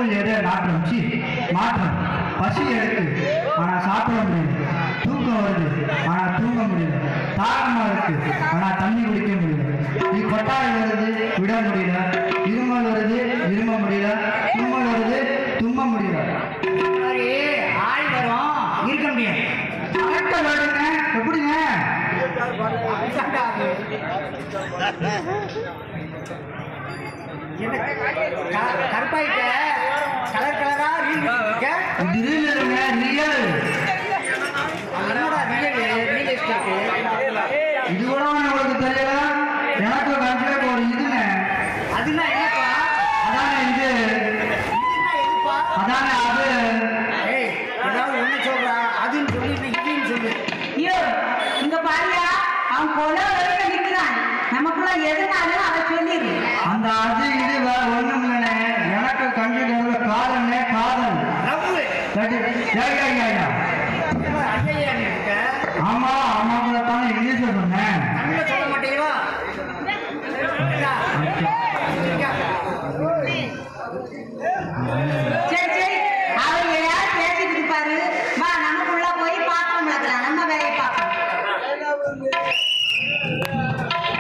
பொருள் எது நாற்றம் சி மாற்றம் பசி எடுக்கு ஆனா சாப்பிட முடியல தூக்கம் வருது ஆனா தூங்க முடியல தாகமா இருக்கு ஆனா தண்ணி குடிக்க முடியல நீ கொட்டாய் வருது விட முடியல இருமல் வருது இரும முடியல தும்மல் வருது தும்ம முடியல மாதிரி ஆள் வரும் இருக்க முடியாது கரெக்டா வருதுங்க எப்படிங்க கருப்பாயிட்ட கலர் கலரா ரீல் இருக்க இது real இல்லைங்க ரியல் என்னோட ரியல் ரியல் எஸ்டேட் இது கூட உங்களுக்கு தெரியல எனக்கு கணக்கு ஒரு இதுங்க அதுனா என்னப்பா அதானே இது இதுனா எதுப்பா அதானே அது ஏய் ஏதாவது ஒண்ணு சொல்றா அதுன்னு சொல்லிட்டு இதுன்னு சொல்லு ஐயோ இங்க பாருயா அவன் கொலை வரைக்கும் நிக்கிறான் நமக்குள்ள எதுனாலும் அதை சொல்லிடு அந்த அது இது வேற ஒண்ணும் இல்லைண்ணே எனக்கு கண்டிப்பாக காதல்னே காதல் லவ் கேட்டு- ஏய், ஏய், ஏய், ஏய். ஐயா இருக்க ஆமா ஆமாங்கள தானே இங்கிலீஷ்ல சொன்னேன் தமிழ்ல சொல்ல மாட்டீங்களா இருக்கா? இருக்கா? சரி